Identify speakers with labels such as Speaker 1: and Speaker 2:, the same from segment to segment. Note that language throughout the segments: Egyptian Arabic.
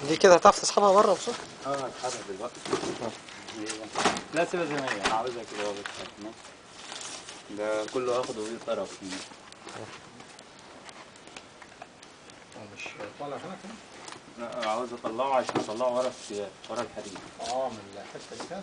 Speaker 1: دي كده هتعرف تسحبها بره بصراحة
Speaker 2: اه اتحرك دلوقتي لا سيبها زي ما هي انا عاوزها كده اهو بس هنا. ده كله هاخده فيه طرف هنا.
Speaker 3: مش طالع هنا كده
Speaker 2: لا عاوز اطلعه عشان اطلعه ورا السياق ورا الحديد
Speaker 3: اه من الحته دي كده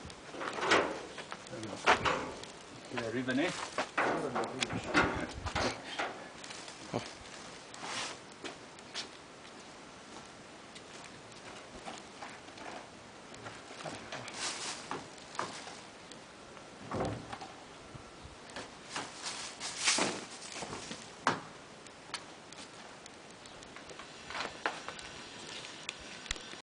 Speaker 2: تقريبا ايه